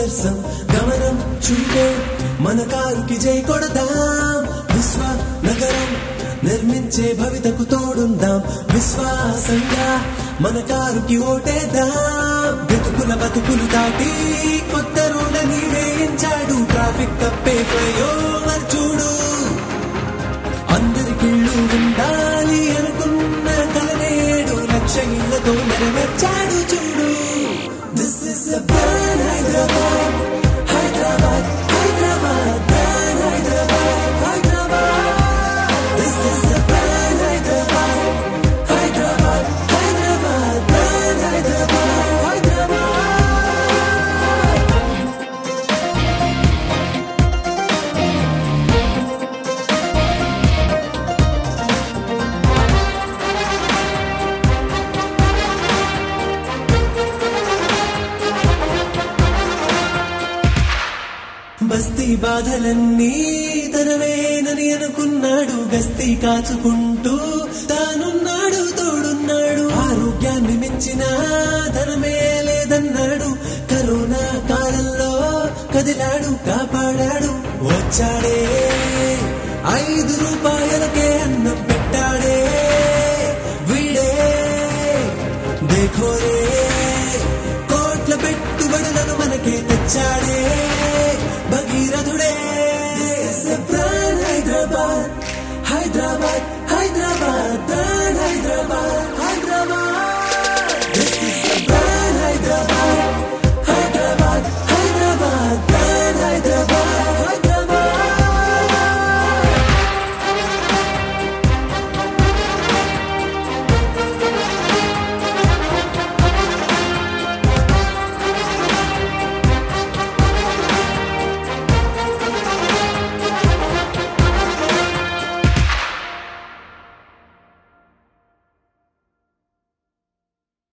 ఆదర్శం గమనం చూపే మన కారుకి జై కొడదాం విశ్వ నగరం నిర్మించే భవితకు తోడుందాం విశ్వాసంగా మన కారుకి ఓటేద్దాం బ్రతుకుల బతుకులు దాటి కొత్త రోడ్లని వేయించాడు ట్రాఫిక్ తప్పే ఫ్లైఓవర్ చూడు అందరికిళ్ళు ఉండాలి అనుకున్న కలనేడు లక్ష ఇళ్లతో నెరవేర్చాడు చూడు this is plan Hyderabad Hyderabad Hyderabad plan Hyderabad Hyderabad this is plan Hyderabad Hyderabad Hyderabad plan Hyderabad Hyderabad బస్తీ బాధలన్నీ తనవేనని అనుకున్నాడు గస్తీ కాచుకుంటూ తానున్నాడు తోడున్నాడు ఆరోగ్యాన్ని మించిన ధనమే లేదన్నాడు కరోనా కాలంలో కదిలాడు కాపాడాడు వచ్చాడే ఐదు రూపాయలకే అన్నం పెట్టాడే వీడే దేఖోరే కోట్ల పెట్టుబడులను మనకే తెచ్చాడే